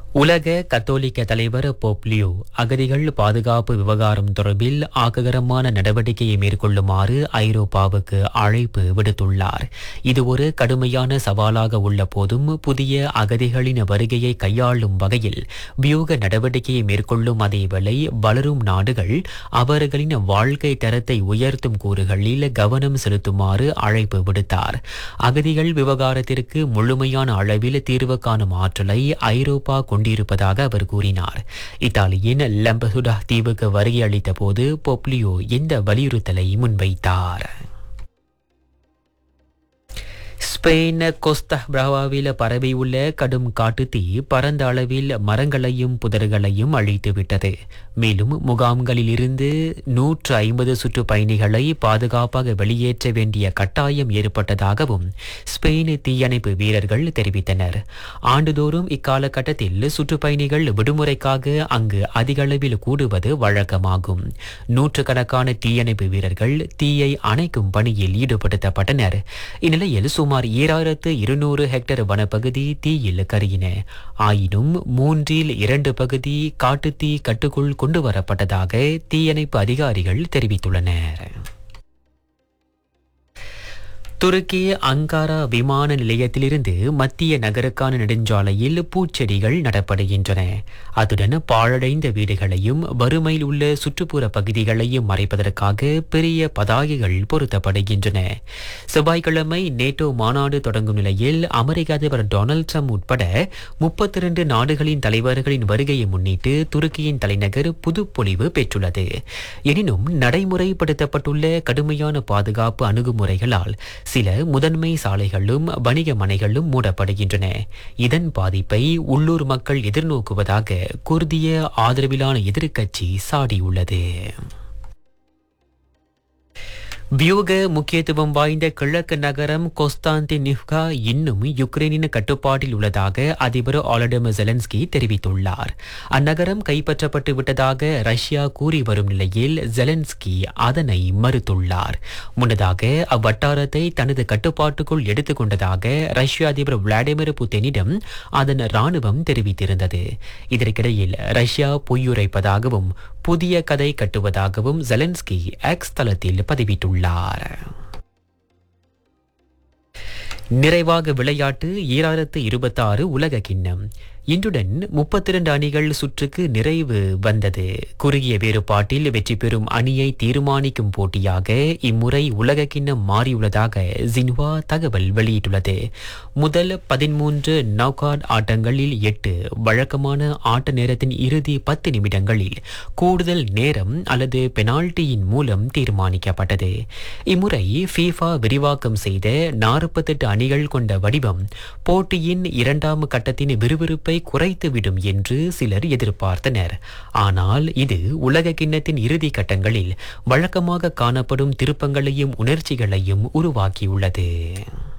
உலக கத்தோலிக்க தலைவர் போப்லியோ அகதிகள் பாதுகாப்பு விவகாரம் தொடர்பில் ஆக்ககரமான நடவடிக்கையை மேற்கொள்ளுமாறு ஐரோப்பாவுக்கு அழைப்பு விடுத்துள்ளார் இது ஒரு கடுமையான சவாலாக உள்ள போதும் புதிய அகதிகளின் வருகையை கையாளும் வகையில் வியூக நடவடிக்கையை மேற்கொள்ளும் அதேவேளை வளரும் நாடுகள் அவர்களின் வாழ்க்கை தரத்தை உயர்த்தும் கூறுகளில் கவனம் செலுத்துமாறு அழைப்பு விடுத்தார் அகதிகள் விவகாரத்திற்கு முழுமையான அளவில் தீர்வு காணும் ஆற்றலை ஐரோப்பா கொண்டிருப்பதாக அவர் கூறினார் இத்தாலியின் லம்பசுடா தீவுக்கு வருகை அளித்த போது பொப்லியோ இந்த வலியுறுத்தலை முன்வைத்தார் ஸ்பெயின் கோஸ்தா பிராவாவில் பரவியுள்ள கடும் காட்டுத்தீ பரந்த அளவில் மரங்களையும் புதர்களையும் அழித்துவிட்டது மேலும் முகாம்களில் இருந்து நூற்று ஐம்பது சுற்றுப்பயணிகளை பாதுகாப்பாக வெளியேற்ற வேண்டிய கட்டாயம் ஏற்பட்டதாகவும் ஸ்பெயின் தீயணைப்பு வீரர்கள் தெரிவித்தனர் ஆண்டுதோறும் இக்காலகட்டத்தில் சுற்றுப்பயணிகள் விடுமுறைக்காக அங்கு அதிக அளவில் கூடுவது வழக்கமாகும் நூற்றுக்கணக்கான தீயணைப்பு வீரர்கள் தீயை அணைக்கும் பணியில் ஈடுபடுத்தப்பட்டனர் இந்நிலையில் சுமார் ஈராயிரத்து இருநூறு ஹெக்டேர் வனப்பகுதி தீயில் கருகின ஆயினும் மூன்றில் இரண்டு பகுதி காட்டுத்தீ கட்டுக்குள் கொண்டு வரப்பட்டதாக தீயணைப்பு அதிகாரிகள் தெரிவித்துள்ளனர் துருக்கி அங்காரா விமான நிலையத்திலிருந்து மத்திய நகருக்கான நெடுஞ்சாலையில் பூச்செடிகள் நடப்படுகின்றன அதுடன் பாழடைந்த வீடுகளையும் வறுமையில் உள்ள சுற்றுப்புற பகுதிகளையும் மறைப்பதற்காக பெரிய பதாகைகள் பொருத்தப்படுகின்றன செவ்வாய்க்கிழமை நேட்டோ மாநாடு தொடங்கும் நிலையில் அமெரிக்க அதிபர் டொனால்ட் ட்ரம்ப் உட்பட முப்பத்தி இரண்டு நாடுகளின் தலைவர்களின் வருகையை முன்னிட்டு துருக்கியின் தலைநகர் புதுப்பொலிவு பெற்றுள்ளது எனினும் நடைமுறைப்படுத்தப்பட்டுள்ள கடுமையான பாதுகாப்பு அணுகுமுறைகளால் சில முதன்மை சாலைகளும் வணிக மனைகளும் மூடப்படுகின்றன இதன் பாதிப்பை உள்ளூர் மக்கள் எதிர்நோக்குவதாக குர்திய ஆதரவிலான எதிர்க்கட்சி சாடியுள்ளது வியூக முக்கியத்துவம் வாய்ந்த கிழக்கு நகரம் கொஸ்தாந்தினிவ்கா இன்னும் யுக்ரைனின் கட்டுப்பாட்டில் உள்ளதாக அதிபர் ஆலடமர் ஜெலன்ஸ்கி தெரிவித்துள்ளார் அந்நகரம் கைப்பற்றப்பட்டு விட்டதாக ரஷ்யா கூறி வரும் நிலையில் ஜெலன்ஸ்கி அதனை மறுத்துள்ளார் முன்னதாக அவ்வட்டாரத்தை தனது கட்டுப்பாட்டுக்குள் எடுத்துக் கொண்டதாக ரஷ்ய அதிபர் விளாடிமிர் புட்டினிடம் அதன் ராணுவம் தெரிவித்திருந்தது இதற்கிடையில் ரஷ்யா பொய்யுரைப்பதாகவும் புதிய கதை கட்டுவதாகவும் ஜெலன்ஸ்கி எக்ஸ் தளத்தில் பதிவிட்டுள்ளார் நிறைவாக விளையாட்டு ஈராயிரத்து இருபத்தாறு உலக கிண்ணம் இன்றுடன் முப்பத்தி இரண்டு அணிகள் சுற்றுக்கு நிறைவு வந்தது குறுகிய வேறுபாட்டில் வெற்றி பெறும் அணியை தீர்மானிக்கும் போட்டியாக இம்முறை உலக கிண்ணம் மாறியுள்ளதாக ஜின்வா தகவல் வெளியிட்டுள்ளது முதல் பதிமூன்று நௌகாட் ஆட்டங்களில் எட்டு வழக்கமான ஆட்ட நேரத்தின் இறுதி பத்து நிமிடங்களில் கூடுதல் நேரம் அல்லது பெனால்டியின் மூலம் தீர்மானிக்கப்பட்டது இம்முறை ஃபீஃபா விரிவாக்கம் செய்த நாற்பத்தெட்டு அணிகள் கொண்ட வடிவம் போட்டியின் இரண்டாம் கட்டத்தின் விறுவிறுப்பை குறைத்துவிடும் என்று சிலர் எதிர்பார்த்தனர் ஆனால் இது உலக கிண்ணத்தின் இறுதி கட்டங்களில் வழக்கமாக காணப்படும் திருப்பங்களையும் உணர்ச்சிகளையும் உருவாக்கியுள்ளது